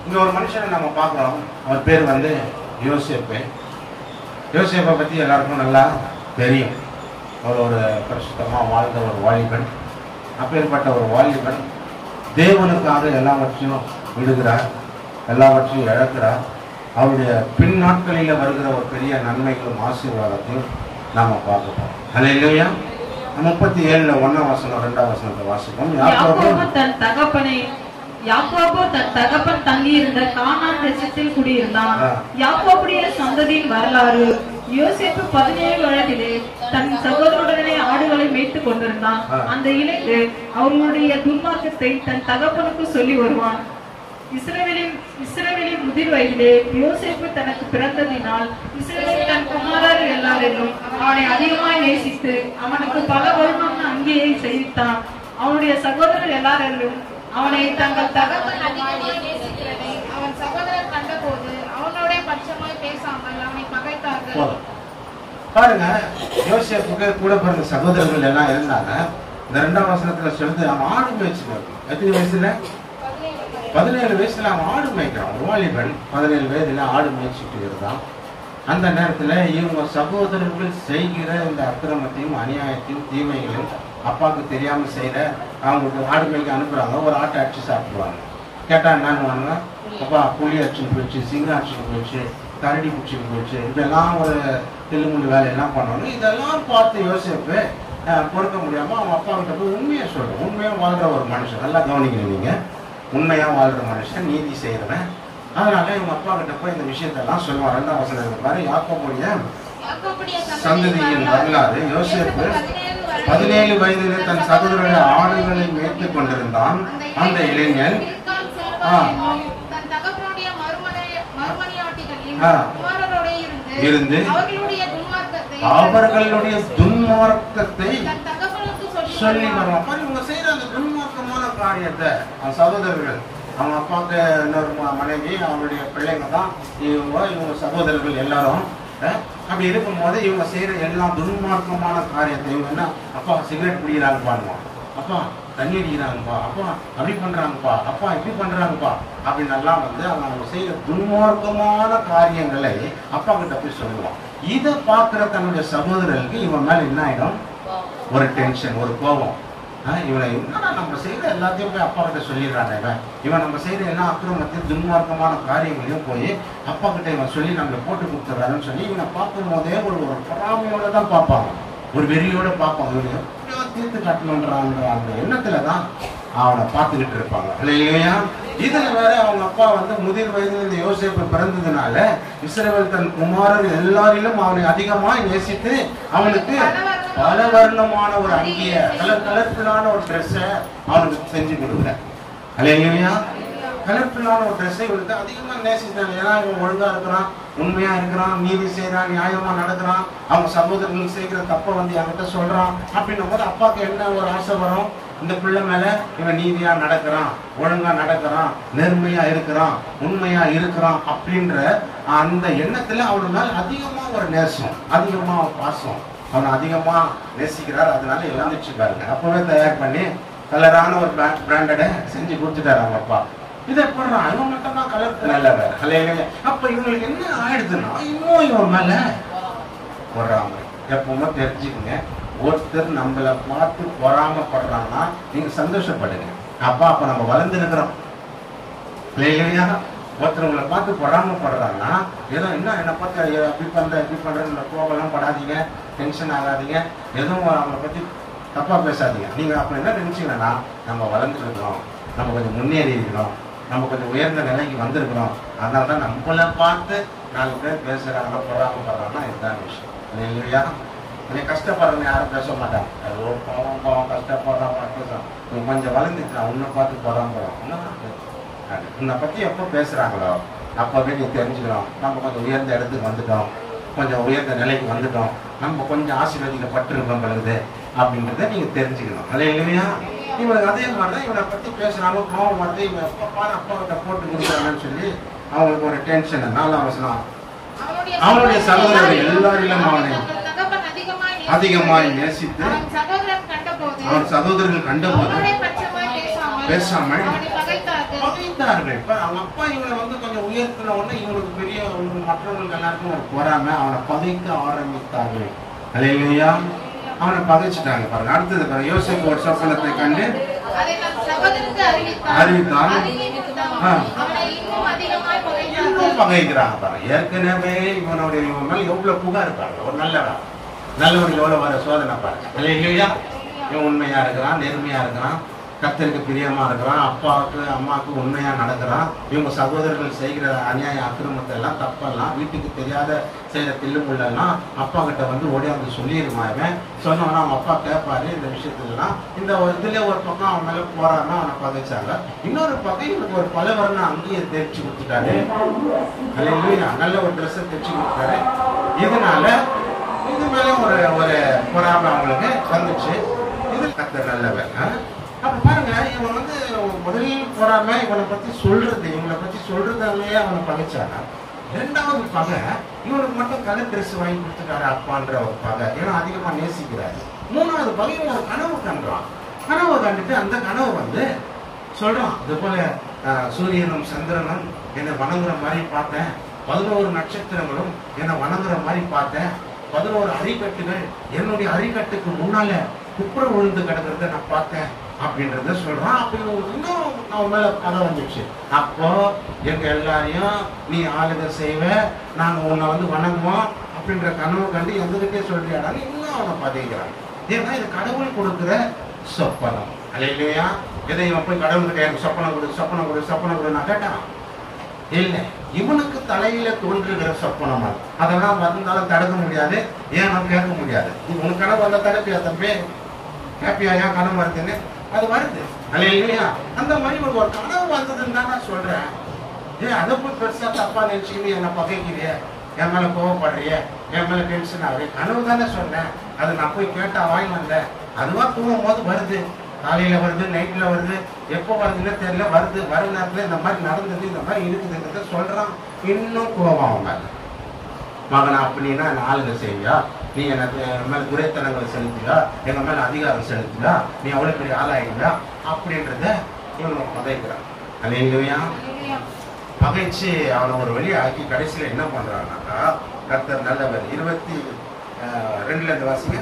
இங்க ஒரு மனுஷனை நம்ம பார்க்குறோம் அவர் பேர் வந்து யோசேப்பு யோசேப்பை பற்றி எல்லாருக்கும் நல்லா தெரியும் அவர் ஒரு பரிசுத்தமாக வாழ்ந்த ஒரு வாலிபன் அப்பேற்பட்ட ஒரு வாலிபன் தேவனுக்காக எல்லாவற்றையும் விடுகிறார் எல்லாவற்றையும் இழக்கிறார் அவருடைய பின் நாட்களில் வருகிற ஒரு பெரிய நன்மைகளும் ஆசீர்வாதத்தையும் நாம பார்க்கிறோம் ஹalleluya முப்பத்தி ஏழுல ஒன்னாம் வசனம் ரெண்டாம் வசனத்தை வாசிப்போம் யாக்கோபு யாக்கோபு தன் தகப்பனை யாக்கோபு தன் தகப்பன் தங்கியிருந்த கானான் தேசத்தில் குடியிருந்தான் ஆ. யாக்கோபுடைய சந்ததியின் வரலாறு யோசேப்பு பதினேழு வயதிலே தன் சகோதரருடனே ஆடுகளை மேய்த்துக் கொண்டிருந்தான் ஆ. அந்த இளைஞர் அவர்களுடைய துன்மார்க்கத்தை தன் தகப்பனுக்கு சொல்லி வருவான் இஸ்ரவேலின் இஸ்ரவேலின் முதிர் வயதிலே யோசேப்பு தனக்கு பிறந்ததினால் இஸ்ரவேல் தன் குமாரர் எல்லாரிலும் அவனை அதிகமாய் நேசித்து அவனுக்கு பல வருடம் அங்கேயே செய்வித்தான் அவனுடைய சகோதரர் எல்லாரிலும் அவனை தங்கள் தகப்பன் தகப்பன் அதிகமாய் நேசிக்கிறதை அவன் சகோதரர் கண்டபோது அவனோட பட்சமாய் பேசாமல் அவனை பகைத்தார்கள் போதும் பாருங்க யோசேப்புக்கு கூட பிறந்த சகோதரர்கள் எல்லாம் இருந்தாங்க இந்த ரெண்டாம் வசனத்துல சொல்லுது அவன் ஆடு மேய்ச்சிருக்கான் எத்தனை வயசுல பதினேழு வயசுல அவன் ஆடு மேய்க்கிறான் ஒரு வாலிபன் பதினேழு வயதுல ஆடு மேய்ச்சிட்டு இருந்தான் அந்த நேரத்துல இவங்க சகோதரர்கள் செய்கிற இந்த அக்கிரமத்தையும் அநியாயத்தையும் தீமைகளையும் அப்பாவுக்கு தெரியாம செய்யற அவங்களுக்கு ஆடு மேய்க்க அனுப்புறாங்க ஒரு ஆட்டை அடிச்சு சாப்பிடுவாங்க கேட்டா என்னன்னு அப்பா புலி அடிச்சுன்னு போயிடுச்சு சிங்கம் அடிச்சுன்னு போயிடுச்சு கரடி பிடிச்சின்னு போயிடுச்சு இதெல்லாம் ஒரு தில்லுமுள்ளு வேலையெல்லாம் பண்ணணும் இதெல்லாம் பார்த்து யோசிப்பு அஹ், பொறுக்க முடியாம அவன் அப்பா கிட்ட போய் உண்மையை சொல்றேன் உண்மையா வாழ்ற ஒரு மனுஷன் நல்லா கவனிக்கணும் நீங்க உண்மையா வாழ்ற மனுஷன் நீதி செய்யறவன் அதனால இவங்க அப்பா கிட்ட போய் இந்த விஷயத்தெல்லாம் சொல்லுவான் ரெண்டாம் வசனம் இருக்கு பாரு யாக்கோபுடைய யாக்கோபுடைய சந்ததியின் வரலாறு யோசேப்பு பதினேழு வருடம் பதினேழு வயதிலே தன் சகோதரருடைய ஆடுகளை மேய்த்துக் கொண்டிருந்தான் அந்த இளைஞன் பில்கான் ஆ. செல்வா என்னும் தன் தகப்பனுடைய மறுமனை- மறுமனையாட்டிகளின் ஆ. குமாரரோடே இருந்து இருந்து அவர்களுடைய துன்மார்க்கத்தை அவர்களுடைய துன்மார்க்கத்தை தன் தகப்பனுக்கு சொல்லி சொல்லி வருவான். வருவான் பாரு, இவங்க செய்யற அந்த துன்மார்க்கமான காரியத்தை அவன் சகோதரர்கள் அவங்க அப்பாவுக்கு இன்னொரு ம- மனைவி அவங்களுடைய பிள்ளைங்க தான் இவங்க இவங்க சகோதரர்கள் எல்லாரும் அஹ், அப்படி இருக்கும்போது இவங்க செய்யற எல்லா துன்மார்க்கமான காரியத்தை இவங்க என்ன அப்பா சிகரெட் பிடிக்கிறாங்க பாருவான் அப்பா தண்ணி அடிக்கிறாங்கப்பா அப்பா அப்படி பண்றாங்கப்பா அப்பா இப்படி பண்றாங்கப்பா அப்படின்னு எல்லாம் வந்து அவங்க அவங்க செய்யற துன்மார்க்கமான காரியங்களை அப்பா கிட்ட போய் சொல்லுவான் இதை பார்க்கிற தன்னுடைய சகோதரர்களுக்கு இவன் மேல என்ன ஆயிடும் ஒரு டென்ஷன் ஒரு கோபம் ஆ, இவனை என்னடா நம்ம செய்யற எல்லாத்தையும் போய் அப்பா கிட்ட சொல்லிடுறானே இவன் இவன் நம்ம செய்யற எல்லா அக்கிரமத்தையும் துன்மார்க்கமான காரியங்களையும் போய் அப்பா கிட்ட இவன் சொல்லி நம்மளை போட்டு கொடுத்துறாருன்னு சொல்லி இவனை பார்க்கும் போதே ஒரு ஒரு பொறாமையோட தான் பார்ப்பாங்க ஒரு வெறியோட பார்ப்பாங்க இவனை எப்படியோ தீர்த்து காட்டணுன்றான்ற அந்த எண்ணத்துல தான் அவனை பார்த்துக்கிட்டு இருப்பாங்க இல்லையா இதுல வேற அவங்க அப்பா வந்து முதிர் வயதில் இந்த யோசேப்பு பிறந்ததுனால இஸ்ரவேல் தன் குமாரர் எல்லாரிலும் அவனை அதிகமாய் நேசித்து அவனுக்கு பல வர்ணமான ஒரு அங்கிய கலர் கலர்ஃபுல்லான ஒரு ட்ரெஸ்ஸை அவனுக்கு செஞ்சு கொடுக்குறேன் இல்லையா கலர்ஃபுல்லான ஒரு ட்ரெஸ்ஸை இவனுக்கு அதிகமாக நேசித்தாங்க ஏன்னா இவன் ஒழுங்கா இருக்கிறான் உண்மையா இருக்கிறான் நீதி செய்றான் நியாயமா நடக்கிறான் அவங்க சகோதரர்கள் செய்கிற தப்பை வந்து என்கிட்ட சொல்றான் அப்படின்னும் போது அப்பாவுக்கு என்ன ஒரு ஆசை வரும் இந்த பிள்ளை மேல இவன் நீதியா நடக்கிறான் ஒழுங்கா நடக்கிறான் நேர்மையா இருக்கிறான் உண்மையா இருக்கிறான் அப்படின்ற அந்த எண்ணத்துல அவனு மேல அதிகமா ஒரு நேசம் அதிகமா பாசம் அவனை அதிகமா நேசிக்கிறார் அதனால இழந்துச்சு பாருங்க அப்பவே தயார் பண்ணி கலரான ஒரு பிராண்டடை செஞ்சு கொடுத்துட்டாரு அவங்க அப்பா இதை போடுறான் இவன் மட்டும் தான் கலர் நல்லவர் அல்ல அப்ப இவங்களுக்கு என்ன ஆயிடுதுன்னா இன்னும் இவன் மேல பொறாமை எப்பவுமே தெரிஞ்சுக்கங்க ஒருத்தர் நம்மளை பார்த்து பொறாமப்படுறாங்கன்னா நீங்க சந்தோஷப்படுங்க அப்பா அப்ப நம்ம வளர்ந்து இருக்கிறோம் இல்லையா ஒருத்தர் உங்களை பார்த்து பொறாமப்படுறாங்கன்னா ஏதோ என்ன என்னை பார்த்து ஐயோ, அப்படி பண்ற இப்படி பண்றேன்னு கோவம்லாம் படாதீங்க டென்ஷன் ஆகாதீங்க எதுவும் அவங்கள பத்தி தப்பா பேசாதீங்க நீங்க அப்ப என்ன நினைச்சீங்கன்னா நம்ம வளர்ந்துட்டு இருக்கிறோம் நம்ம கொஞ்சம் முன்னேறி இருக்கிறோம் நம்ம கொஞ்சம் உயர்ந்த நிலைக்கு வந்திருக்கிறோம் அதனால தான் நம்மளை பார்த்து நாலு பேர் பேசுறாங்க பொறாமப்படுறாங்கன்னா இதுதான் விஷயம் இல்லையா நீ கஷ்டப்படுறவங்க யாரும் பேச மாட்டாங்க ஐயோ பாவம் பாவம் கஷ்டப்படுறான் பேசுறான் நீ கொஞ்சம் வளர்ந்துட்டான் உன்னை பார்த்து பொறாமப்படுறான் உன்னை பத்தி எப்போ பேசுறாங்களோ அப்பவே நீ தெரிஞ்சுக்கணும் நம்ம கொஞ்சம் உயர்ந்த இடத்துக்கு வந்துட்டோம் கொஞ்சம் உயர்ந்த நிலைக்கு வந்துட்டோம் நம்ம கொஞ்சம் ஆசீர்வதிக்கப்பட்டிருக்கோம் பழகுது அப்படின்றத நீங்க தெரிஞ்சுக்கணும் அல்ல இல்லையா இவனுக்கு அதே மாதிரி தான் இவனை பத்தி பேசுறாங்க கோவம் வந்து இவன் எப்ப பாரு அப்பா கிட்ட போட்டு கொடுக்குறாங்கன்னு சொல்லி அவங்களுக்கு ஒரு டென்ஷன் நாலாம் வசனம் அவனுடைய சகோதரர்கள் எல்லாரிலும் அவனை தங்கள் தகப்பன் அதிகமாய் நேசித்து, அதிகமாய் நேசித்து அவன் சகோதரன் கண்டபோது அவன் சகோதரர்கள் கண்டபோது அவனுடைய பட்சமாய் பேசாமல் பேசாமல் அவனை பகைத்தார்கள் பகைத்தார்கள் பகைத்தார்கள் இப்ப அவங்க அப்பா இவனை வந்து கொஞ்சம் உயர்த்தின உடனே இவனுக்கு பெரிய ஒரு மற்றவங்களுக்கு எல்லாருக்கும் ஒரு பொறாம அவனை பகைக்க ஆரம்பித்தார்கள் அல்லையா அவனை பகைச்சிட்டாங்க பாருங்க அடுத்தது பாருங்க யோசிப்பு ஒரு சொப்பனத்தை கண்டு அதை தன் சகோதரனுக்கு அறிவித்தான் அறிவித்தான். அறிவித்தான். ஆ. அவனை இன்னும் அதிகமாய் இன்னும் பகைத்தார்கள் பகைக்கிறாங்க பாருங்க ஏற்கனவே இவனுடைய இவன் மேல எவ்வளவு புகார் பாருங்க ஒரு நல்லவன் நல்லவனுக்கு எவ்வளவு வர சோதனை பாருங்க இல்லையா இவன் உண்மையா இருக்கிறான் நேர்மையா இருக்கிறான் கத்தருக்கு பிரியமா இருக்கிறான் அப்பாவுக்கு அம்மாவுக்கு உண்மையா நடக்கிறான் இவங்க சகோதரர்கள் செய்கிற அநியாய அக்கிரமத்தை எல்லாம் தப்பெல்லாம் வீட்டுக்கு தெரியாத செய்யற தில்லுமுள்ளெல்லாம் அப்பா கிட்ட வந்து ஓடியாந்து சொல்லிடுமா இவன் சொன்னவனா அவன் அப்பா கேட்பாரு இந்த விஷயத்துலலாம் இந்த ஒரு இதுல ஒரு பக்கம் அவன் மேல போறான்னா அவனை பகைச்சாங்க இன்னொரு பக்கம் இவனுக்கு ஒரு பலவர்ண அங்கேயே தேய்ச்சி கொடுத்துட்டாரு அல்லேலூயா நல்ல ஒரு ட்ரெஸ்ஸை தைச்சு கொடுத்தாரு இதனால இது மேல ஒரு ஒரு பொறாமை அவங்களுக்கு வந்துச்சு இது கத்த நல்லவன் ஆ? அப்ப பாருங்க இவன் வந்து முதல் பொறாமை இவனை பத்தி சொல்றது இவனை பத்தி சொல்றதாலேயே அவனை பகைச்சானா ரெண்டாவது பகை இவனுக்கு மட்டும் கலர் ட்ரெஸ் வாங்கி கொடுத்துட்டாரு அப்பான்ற ஒரு பகை ஏன்னா அதிகமா நேசிக்கிறாரு மூணாவது பகை இவன் ஒரு கனவு கண்டான் கனவு கண்டுட்டு அந்த கனவு வந்து சொல்றான் இது போல அஹ், சூரியனும் சந்திரனும் என்னை வணங்குற மாதிரி பார்த்தேன் பதினோரு நட்சத்திரங்களும் என்னை வணங்குற மாதிரி பார்த்தேன் பதினோரு அரிக்கட்டுகள் என்னுடைய அரிக்கட்டுக்கு முன்னால குப்புற விழுந்து கிடக்கிறத நான் பார்த்தேன் அப்படின்றத சொல்றான் அப்ப இவனுக்கு இன்னும் அவன் மேல பதம் வந்துச்சு அப்போ எங்க எல்லாரையும் நீ ஆளுக செய்வ நாங்க உன்னை வந்து வணங்குவோம் அப்படின்ற கனவு கண்டு எங்ககிட்டே சொல்றியாடான்னு இன்னும் அவனை பதவிக்கிறான் ஏன்னா இது கடவுள் கொடுக்கிற சொப்பனம் அல்லையா எதை இவன் போய் கடவுள்கிட்ட எனக்கு சொப்பனம் கொடு சொப்பனம் கொடு சொப்பனம் கொடு நான் கேட்டான் இல்ல இவனுக்கு தலையில தோன்றுகிற சொப்பனம் அது அதெல்லாம் வந்தாலும் தடுக்க முடியாது ஏன் நான் கேட்க முடியாது நீ உனக்கு கனவு வந்தா தடுப்பியா தம்பி கேப்பியா ஏன் கனவு வருதுன்னு அது வருது அல்லையா அந்த மாதிரி உனக்கு ஒரு கனவு வந்ததுன்னு தான் நான் சொல்றேன் ஏ அதை போய் பெருசா தப்பா நினைச்சுக்கிட்டு என்ன பகைக்கிறிய என் மேல கோவப்படுறிய என் மேல டென்ஷன் ஆகுது கனவு தானே சொன்னேன் அது நான் போய் கேட்டா வாங்கி வந்தேன் அதுவா தூங்கும் போது வருது காலையில வருது நைட்ல வருது எப்போ வருதுன்னு தெரியல வருது வர நேரத்துல இந்த மாதிரி நடந்தது இந்த மாதிரி இருக்குதுன்றத சொல்றான் இன்னும் கோவம் அவன் மேல மகனா அப்படின்னா என்ன ஆளுங்க செய்வியா நீ எனக்கு என் மேல துரைத்தனங்களை செலுத்தியா எங்க மேல அதிகாரம் செலுத்தியா நீ அவ்வளவு பெரிய ஆளாயிடுவியா அப்படின்றத இவன் பதைக்கிறான் அல்லையா அல்லேலூயா. பகைச்சு அவனை ஒரு வழி ஆக்கி கடைசியில என்ன பண்றான்னாக்கா கர்த்தர் நல்லவர் இருபத்தி அஹ், ரெண்டுல இருந்து வாசிங்க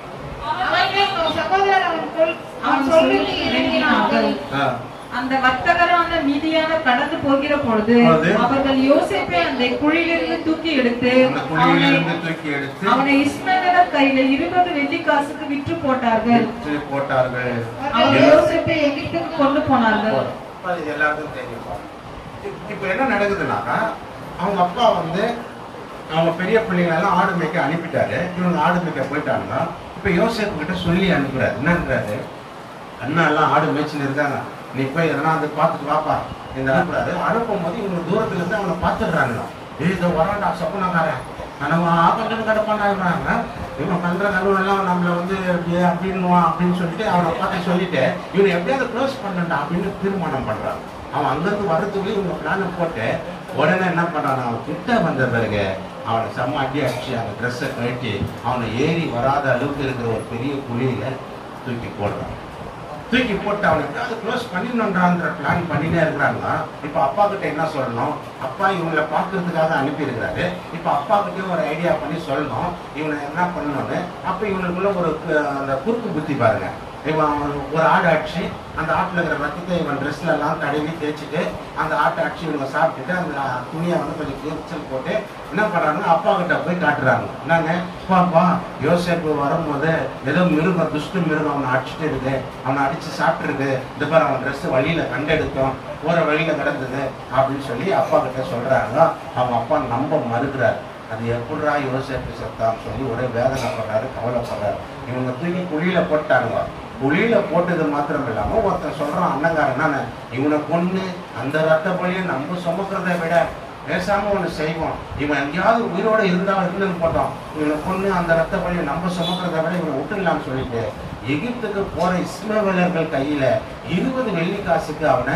அவர்கள் சகோதரர் அவன் சொல் அவன் அவன் சொல்லுக்கு சொல்லுக்கு இணங்கினார்கள் அஹ், அந்த வர்த்தகரான மீதியான கடந்து போகிற பொழுது பொழுது அவர்கள் யோசேப்பை அந்த குழியிலிருந்து தூக்கி எடுத்து அந்த அவனை குழியிலிருந்து தூக்கி எடுத்து அவனை இஸ்மவேலர் கையில இருபது வெள்ளி காசுக்கு விற்று போட்டார்கள் விற்று போட்டார்கள் அவர்கள் யோசேப்பை எகிப்துக்கு கொண்டு போனார்கள் அது எல்லாருக்கும் தெரியும் இப்~ இப்ப என்ன நடக்குதுன்னாக்கா அவங்க அப்பா வந்து அவங்க பெரிய பிள்ளைங்க எல்லாம் ஆடு மேய்க்க அனுப்பிட்டாரு இவங்க ஆடு மேய்க்க போயிட்டாங்க இப்ப யோசேப்பு கிட்ட சொல்லி அனுப்புறாரு என்னன்றாரு அண்ணா எல்லாம் ஆடு மேய்ச்சின்னு இருக்காங்க நீ போய் எதனா வந்து பார்த்துட்டு வாப்பா இந்த அனுப்புறாரு அனுப்பும் போது இவங்க தூரத்துல இருந்து அவனை பார்த்துடுறாங்க ஏய் இதோ வரான்டா சொப்பனக்காரன் நம்ம ஆப்பங்கன்னு கிடப்பாண்டாங்க இவன் பண்ற கனவு எல்லாம் நம்மள வந்து அப்படியே அப்படின்னுவான் அப்படின்னு சொல்லிட்டு அவனை பார்த்து சொல்லிட்டு இவனை எப்படியாவது க்ளோஸ் பண்ணண்டா அப்படின்னு தீர்மானம் பண்றான் அவன் அங்கிருந்து வர்றதுக்குள்ளே இவங்க பிளான போட்டு உடனே என்ன பண்றான் அவன் கிட்ட வந்த பிறகு அவனை செம்ம அடி அடிச்சு அந்த ட்ரெஸ்ஸை கழட்டி அவனை ஏறி வராத அளவுக்கு இருக்கிற ஒரு பெரிய குழியில தூக்கி போடுறான் தூக்கி போட்டு அவனை எப்படியாவது க்ளோஸ் பண்ணிடணுன்றான்ற பிளான் பண்ணினே இருக்கிறாங்க இப்ப அப்பா கிட்ட என்ன சொல்லணும் அப்பா இவங்களை பார்க்கறதுக்காக அனுப்பி இருக்கிறாரு இப்ப அப்பா கிட்டயும் ஒரு ஐடியா பண்ணி சொல்லணும் இவனை என்ன பண்ணணும்னு அப்ப இவனுக்குள்ள ஒரு கு- அந்த குறுக்கு புத்தி பாருங்க இவன் ஒரு ஆடு அடிச்சு அந்த ஆட்டுல இருக்கிற ரத்தத்தை இவன் ட்ரெஸ்ல எல்லாம் தடவி தேய்ச்சிட்டு அந்த ஆட்டை அடிச்சு இவங்க சாப்பிட்டுட்டு அந்த துணியை வந்து கொஞ்சம் கிழிச்சல் போட்டு என்ன பண்றாங்க அப்பா கிட்ட போய் காட்டுறாங்க என்னங்க பாப்பா யோசேப்பு வரும்போது ஏதோ மிருகம் துஷ்ட மிருகம் அவனை அடிச்சுட்டு இருக்கு அவனை அடிச்சு சாப்பிட்டுருக்கு இது பாரு அவன் ட்ரெஸ் வழியில கண்டெடுத்தோம் போற வழியில கிடந்தது அப்படின்னு சொல்லி அப்பா கிட்ட சொல்றாங்க அவங்க அப்பா நம்ப மறுக்கிறார் அது எப்படிடா யோசேப்பு செத்தான்னு சொல்லி ஒரே வேதனைப்படுறாரு கவலைப்படுறாரு இவங்க தூக்கி குழியில போட்டாங்க குழியில போட்டது மாத்திரம் இல்லாம ஒருத்தன் சொல்றான் அண்ணங்காரன் நானு இவனை கொன்னு அந்த ரத்த பழியை நம்ம சுமக்கிறதை விட பேசாம ஒண்ணு செய்வோம் இவன் எங்கேயாவது உயிரோட இருந்தா இருந்துன்னு போட்டோம் இவனை கொன்னு அந்த ரத்த பழியை நம்ம சுமக்கிறதை விட இவனை விட்டுடலாம்னு சொல்லிட்டு எகிப்துக்கு போற இஸ்மவேலர்கள் கையில இருபது வெள்ளி காசுக்கு அவனை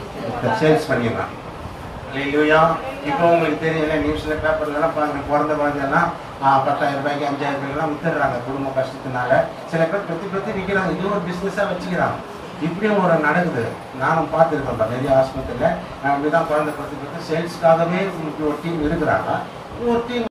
சேல்ஸ் பண்ணிடுறான் இல்லையா இப்போ உங்களுக்கு தெரியல நியூஸ்ல பேப்பர்ல எல்லாம் பாருங்க பிறந்த குழந்தையெல்லாம் ஆஹ், பத்தாயிரம் ரூபாய்க்கு அஞ்சாயிரம் ரூபாய்க்கு எல்லாம் வித்துடுறாங்க குடும்ப கஷ்டத்தினால சில பேர் பெத்தி பெத்தி விற்கிறாங்க இது ஒரு பிசினஸா வச்சுக்கிறாங்க இப்படியும் ஒரு நடக்குது நானும் பார்த்துருக்கேன் நிறைய ஆஸ்பத்திரியில் அப்படிதான் குழந்தை பத்து பத்து சேல்ஸ்க்காகவே இப்படி ஒரு டீம் இருக்கிறாங்க ஒரு டீம்